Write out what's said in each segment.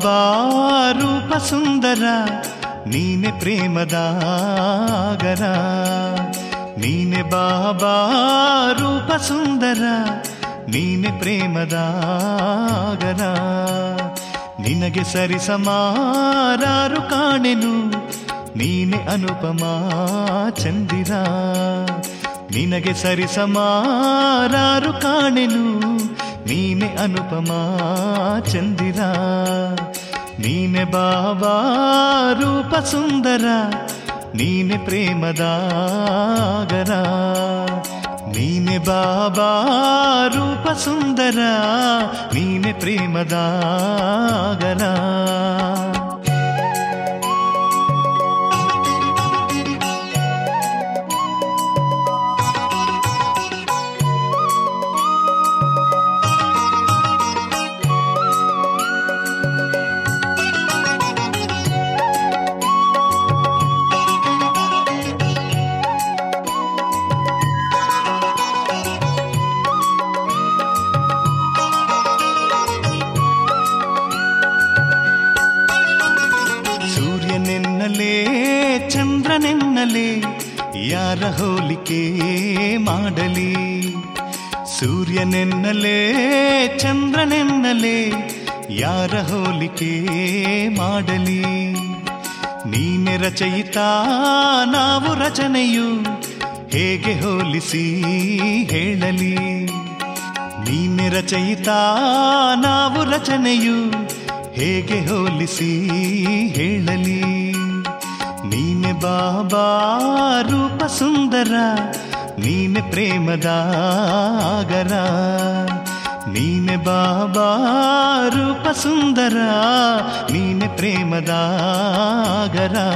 ಬಾಬಾ ರೂಪ ಸುಂದರ ನೀನೆ ಪ್ರೇಮದಾಗರ ನೀನೆ ಬಾಬಾ ರೂಪ ಸುಂದರ ನೀನೆ ಪ್ರೇಮದಾಗರ ನಿನಗೆ ಸರಿಸಮಾರಾರು ಕಾಣೆನು ನೀನೆ ಅನುಪಮ ಚಂದಿರ ನಿನಗೆ ಸರಿಸಮಾರಾರು ಕಾಣೆನು ನೀನೆ ಅನುಪಮ ಚಂದಿರ ನೀನೆ ಬಾಬಾ ರೂಪ ಸುಂದರ ನೀನೆ ಪ್ರೇಮದಾಗರ ನೀನೆ ಬಾಬಾ ರೂಪ ಸುಂದರ ನೀನೆ ಪ್ರೇಮದಾಗರ ಸೂರ್ಯನೆನ್ನಲೇ ಚಂದ್ರನೆನ್ನಲೇ ಯಾರ ಹೋಲಿಕೆ ಮಾಡಲಿ ಸೂರ್ಯನೆನ್ನಲೇ ಚಂದ್ರನೆನ್ನಲೇ ಯಾರ ಹೋಲಿಕೆ ಮಾಡಲಿ ನೀನೆ ರಚಯಿತ ನಾವು ರಚನೆಯು ಹೇಗೆ ಹೋಲಿಸಿ ಹೇಳಲಿ ನೀನೆ ರಚಯಿತ ನಾವು ರಚನೆಯು ಹೇಗೆ ಹೋಲಿಸಿ ಹೇಳಲಿ ನೀನೆ ಬಾಬಾ ರೂಪ ಸುಂದರ ನೀನೆ ಪ್ರೇಮದಾಗರ ನೀನೆ ಬಾಬಾ ರೂಪ ಸುಂದರ ನೀನೆ ಪ್ರೇಮದಾಗರ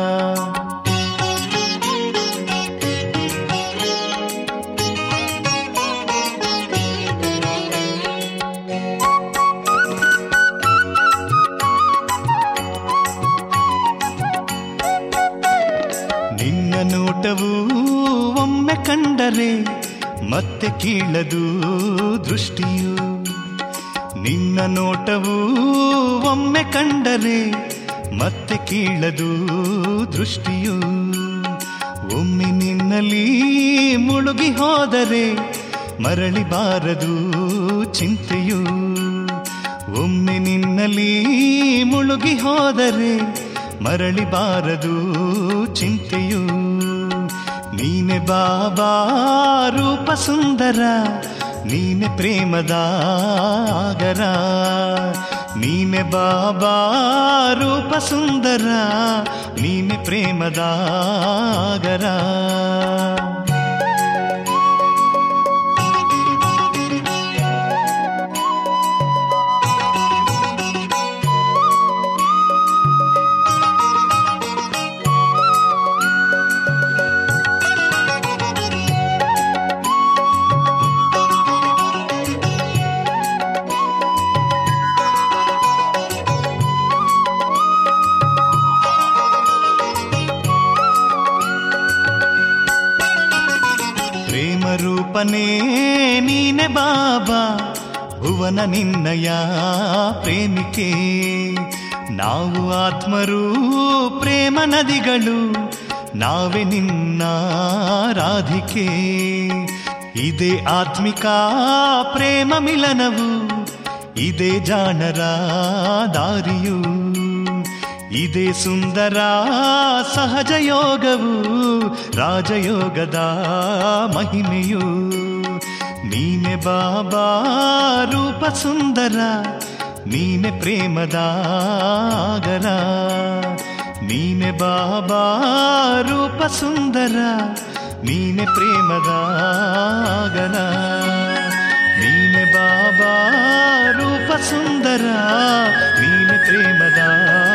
ನಿನ್ನ ನೋಟವು ಒಮ್ಮೆ ಕಂಡರೆ ಮತ್ತೆ ಕೀಳದು ದೃಷ್ಟಿಯು ನಿನ್ನ ನೋಟವು ಒಮ್ಮೆ ಕಂಡರೆ ಮತ್ತೆ ಕೀಳದು ದೃಷ್ಟಿಯು ಒಮ್ಮೆ ನಿನ್ನಲ್ಲಿ ಮುಳುಗಿ ಹೋದರೆ ಮರಳಿ ಬಾರದು ಚಿಂತೆಯು ಒಮ್ಮೆ ನಿನ್ನಲ್ಲಿ ಮುಳುಗಿ ಹೋದರೆ ಮರಳಿ ಬಾರದು ಚಿಂತೆಯು ನೀನೆ ಬಾಬಾ ರೂಪ ಸುಂದರ ನೀನೆ ಪ್ರೇಮದಾಗರ ನೀನೆ ಬಾಬಾ ರೂಪ ಸುಂದರ ನೀನೆ ಪ್ರೇಮದಾಗರ ಪ್ರೇಮ ರೂಪನೇ ನೀನೆ ಬಾಬಾ ಭುವನ ನಿನ್ನಯ ಪ್ರೇಮಿಕೆ ನಾವು ಆತ್ಮರು ಪ್ರೇಮ ನದಿಗಳು ನಾವೇ ನಿನ್ನ ರಾಧಿಕೆ ಇದೇ ಆತ್ಮಿಕ ಪ್ರೇಮ ಮಿಲನವು ಇದೇ ಜಾಣರ ದಾರಿಯು ಇದೇ ಸುಂದರ ಸಹಜ ಯೋಗವು ರಾಜಯೋಗದ ಮಹಿಮೆಯು ನೀನೆ ಬಾಬಾ ರೂಪ ಸುಂದರ ನೀನೆ ಪ್ರೇಮದಾಗರ ನೀನೆ ಬಾಬಾ ರೂಪ ಸುಂದರ ನೀನೆ ಪ್ರೇಮದಾಗರ ನೀನೆ ಬಾಬಾ ರೂಪ ಸುಂದರ ನೀನೆ ಪ್ರೇಮದಾಗರ